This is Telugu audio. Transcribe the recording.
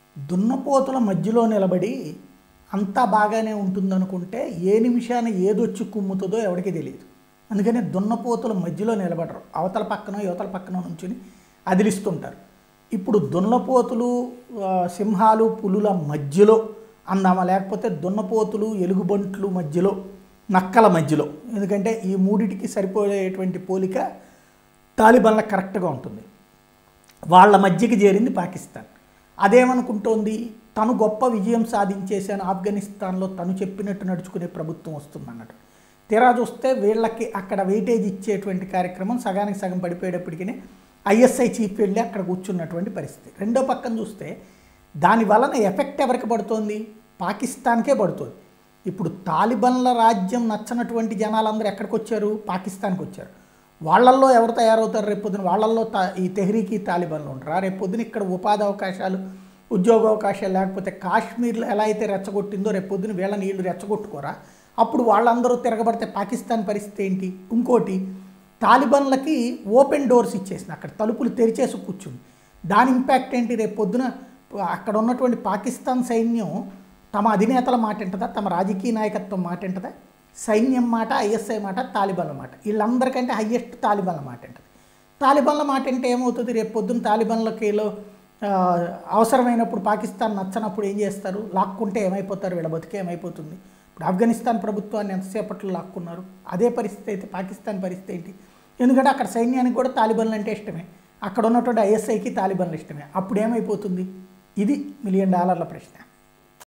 దున్నపోతుల మధ్యలో నిలబడి అంతా బాగానే ఉంటుందనుకుంటే ఏ నిమిషాన ఏదొచ్చి కుమ్ముతుందో ఎవరికీ తెలియదు అందుకని దున్నపోతుల మధ్యలో నిలబడరు అవతల పక్కన యువతల పక్కన నుంచుని అదిలిస్తుంటారు ఇప్పుడు దున్నపోతులు ఆ, సింహాలు పులుల మధ్యలో అందామా లేకపోతే దున్నపోతులు ఎలుగుబంట్లు మధ్యలో నక్కల మధ్యలో ఎందుకంటే ఈ మూడిటికి సరిపోయేటువంటి పోలిక తాలిబాన్లకు కరెక్ట్గా ఉంటుంది వాళ్ళ మధ్యకి చేరింది పాకిస్తాన్ అదేమనుకుంటోంది తను గొప్ప విజయం సాధించేశాను ఆఫ్ఘనిస్తాన్లో తను చెప్పినట్టు నడుచుకునే ప్రభుత్వం వస్తుందన్నట్టు తీరా చూస్తే వీళ్ళకి అక్కడ వెయిటేజ్ ఇచ్చేటువంటి కార్యక్రమం సగానికి సగం పడిపోయేటప్పటికీ ఐఎస్ఐ చీఫ్ వెళ్ళి అక్కడ కూర్చున్నటువంటి పరిస్థితి రెండో పక్కన చూస్తే దాని వలన ఎఫెక్ట్ ఎవరికి పడుతోంది పాకిస్తాన్కే పడుతుంది ఇప్పుడు తాలిబన్ల రాజ్యం నచ్చనటువంటి జనాలందరూ ఎక్కడికి వచ్చారు పాకిస్తాన్కి వచ్చారు వాళ్ళల్లో ఎవరు తయారవుతారు రేపొద్దున వాళ్ళల్లో తా ఈ తెహ్రీకి తాలిబాన్లు ఉంటారా రేపొద్దున ఇక్కడ ఉపాధి అవకాశాలు ఉద్యోగ అవకాశాలు లేకపోతే కాశ్మీర్లో ఎలా అయితే రెచ్చగొట్టిందో రేపొద్దున వీళ్ళని వీళ్ళు రెచ్చగొట్టుకోరా అప్పుడు వాళ్ళందరూ తిరగబడితే పాకిస్తాన్ పరిస్థితి ఏంటి ఇంకోటి తాలిబాన్లకి ఓపెన్ డోర్స్ ఇచ్చేసింది అక్కడ తలుపులు తెరిచేసి కూర్చుంది దాని ఇంపాక్ట్ ఏంటి రేపు పొద్దున అక్కడ ఉన్నటువంటి పాకిస్తాన్ సైన్యం తమ అధినేతల మాట ఉంటుందా తమ రాజకీయ నాయకత్వం మాట ఉంటుందా సైన్యం మాట ఐఎస్ఐ మాట తాలిబాన్ల మాట వీళ్ళందరికంటే హయ్యెస్ట్ తాలిబాన్ల మాట ఉంటుంది తాలిబాన్ల మాట అంటే ఏమవుతుంది రేపు పొద్దున్న తాలిబాన్లకిలో ఆ, అవసరమైనప్పుడు పాకిస్తాన్ నచ్చనప్పుడు ఏం చేస్తారు లాక్కుంటే ఏమైపోతారు వీళ్ళ బతికే ఏమైపోతుంది ఇప్పుడు ఆఫ్ఘనిస్తాన్ ప్రభుత్వాన్ని ఎంతసేపట్లో లాక్కున్నారు అదే పరిస్థితి అయితే పాకిస్తాన్ పరిస్థితి ఏంటి ఎందుకంటే అక్కడ సైన్యానికి కూడా తాలిబాన్లు అంటే ఇష్టమే అక్కడ ఉన్నటువంటి ఐఎస్ఐకి తాలిబాన్లు ఇష్టమే అప్పుడు ఏమైపోతుంది ఇది మిలియన్ డాలర్ల ప్రశ్న